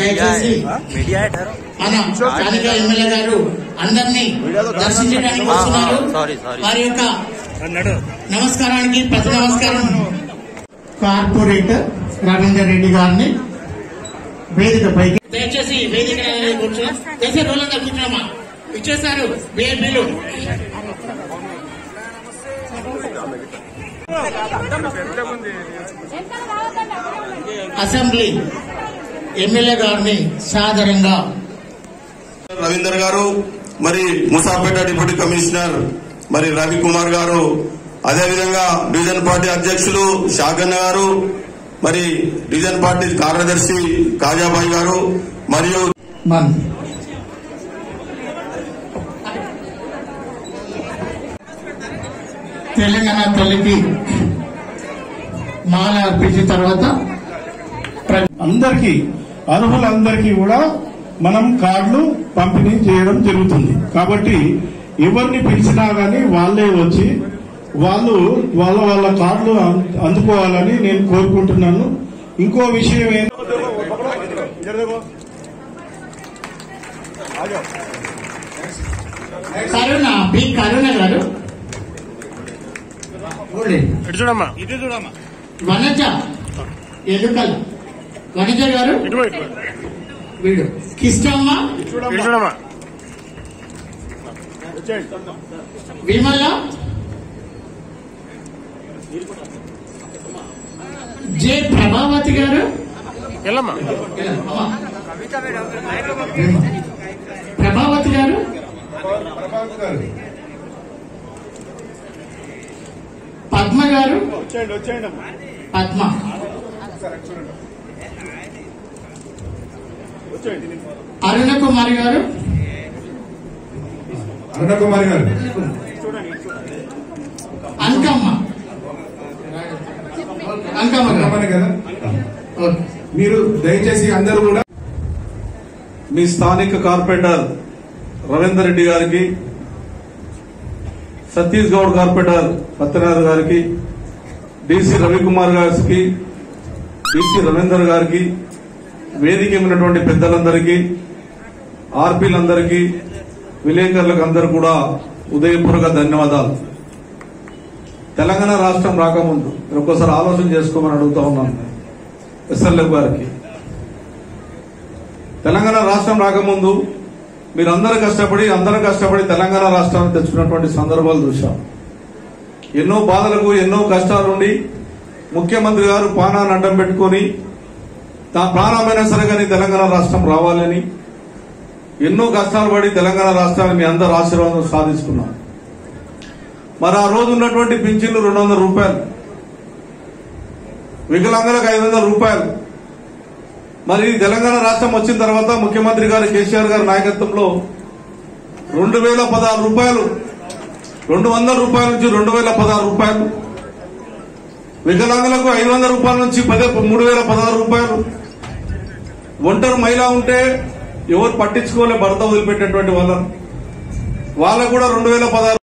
దయచేసి मीडिया है ठहरो మన స్థానిక ఎమ్మెల్యే గారు అందరినీ దర్శించడానికి వస్తున్నారు సారీ, సారీ. వారి యొక్క నమస్కారానికి ప్రతి నమస్కారం కార్పొరేటర్ రవీందర్ రెడ్డి గారిని వేదిక పైకి దయచేసి వేదిక మీద కూర్చో దయచేసి రోజులంతా కూర్చున్నామా ఇచ్చేసారు బిఎన్పీలు అసెంబ్లీ ఎమ్మెల్యే గారిని సాదరంగా రవీందర్ గారు మరి ముసాపేట డిప్యూటీ కమిషనర్ మరి రవికుమార్ గారు అదేవిధంగా డివిజన్ పార్టీ అధ్యక్షులు షాగన్న గారు మరి డివిజన్ పార్టీ కార్యదర్శి కాజాబాయి గారు మరియు మన్ తెలంగాణ తల్లికి మాల అర్పించిన తర్వాత ప్ర- అందరికీ అర్హులందరికీ కూడా మనం కార్డులు పంపిణీ చేయడం జరుగుతుంది కాబట్టి ఎవరిని పిలిచినా గానీ వాళ్ళే వచ్చి వాళ్ళు వాళ్ళ వాళ్ళ కార్డులు అం- అందుకోవాలని నేను కోరుకుంటున్నాను ఇంకో విషయం ఏంటంటే కరుణ బి కరుణ గారు ఓలే. ఇటు చూడమ్మా వనజ ఎలుకల వనజ గారు ఇటు ఇటు వీడు కిష్టమ్మ ఇటు చూడమ్మా విమల జె ప్రభావతి గారు వెళ్ళమ్మా అమ్మా. ప్రభావతి గారు పద్మ గారు పద్మ అరుణ కుమారి గారు అరుణకుమారి గారు అంకమ్మ అంకమ్మ గారు రమ్మని కదా ఓకే. మీరు దయచేసి అందరూ కూడా మీ స్థానిక కార్పొరేటర్ రవీందర్ రెడ్డి గారికి సతీష్ గౌడ్ కార్పొరేటర్ సత్యనారాయణ గారికి డిసి రవికుమార్ గారికి డిసి రవీందర్ గారికి వేదిక ఉన్నటువంటి పెద్దలందరికీ ఆర్పీలందరికీ విలేకరులకు అందరూ కూడా ఉదయపూర్వక ధన్యవాదాలు తెలంగాణ రాష్ట్రం రాకముందు మీరు ఒక్కసారి ఆలోచన చేసుకోమని అడుగుతా ఉన్నాను ఎస్ఎల్ఎఫ్ గారికి తెలంగాణ రాష్ట్రం రాకముందు మీరందరూ కష్టపడి అందరూ కష్టపడి తెలంగాణ రాష్ట్రాన్ని తెచ్చుకున్నటువంటి సందర్భాలు చూశాం ఎన్నో బాధలకు ఎన్నో కష్టాలుండి ముఖ్యమంత్రి గారు పానాన్ని అడ్డం పెట్టుకొని తా ప్రాణమైనా సరే కానీ తెలంగాణ రాష్ట్రం రావాలని ఎన్నో కష్టాలు పడి తెలంగాణ రాష్ట్రాన్ని మీ అందరు ఆశీర్వాదం సాధించుకున్నాం మరి ఆ రోజు ఉన్నటువంటి పింఛన్లు రెండు వందల రూపాయలు వికలాంగులకు ఐదు వందల రూపాయలు మరి తెలంగాణ రాష్ట్రం వచ్చిన తర్వాత ముఖ్యమంత్రి గారు కేసీఆర్ గారి నాయకత్వంలో రెండు వేల పదహారు రూపాయలు రెండు వందల రూపాయల నుంచి రెండు వేల పదహారు రూపాయలు వికలాంగులకు ఐదు వందల రూపాయల నుంచి పదే మూడు వేల పదహారు రూపాయలు ఒంటరి మహిళ ఉంటే ఎవరు పట్టించుకోలే భర్త వదిలిపెట్టేటువంటి వాళ్ళని వాళ్ళకు కూడా రెండు వేల పదహారు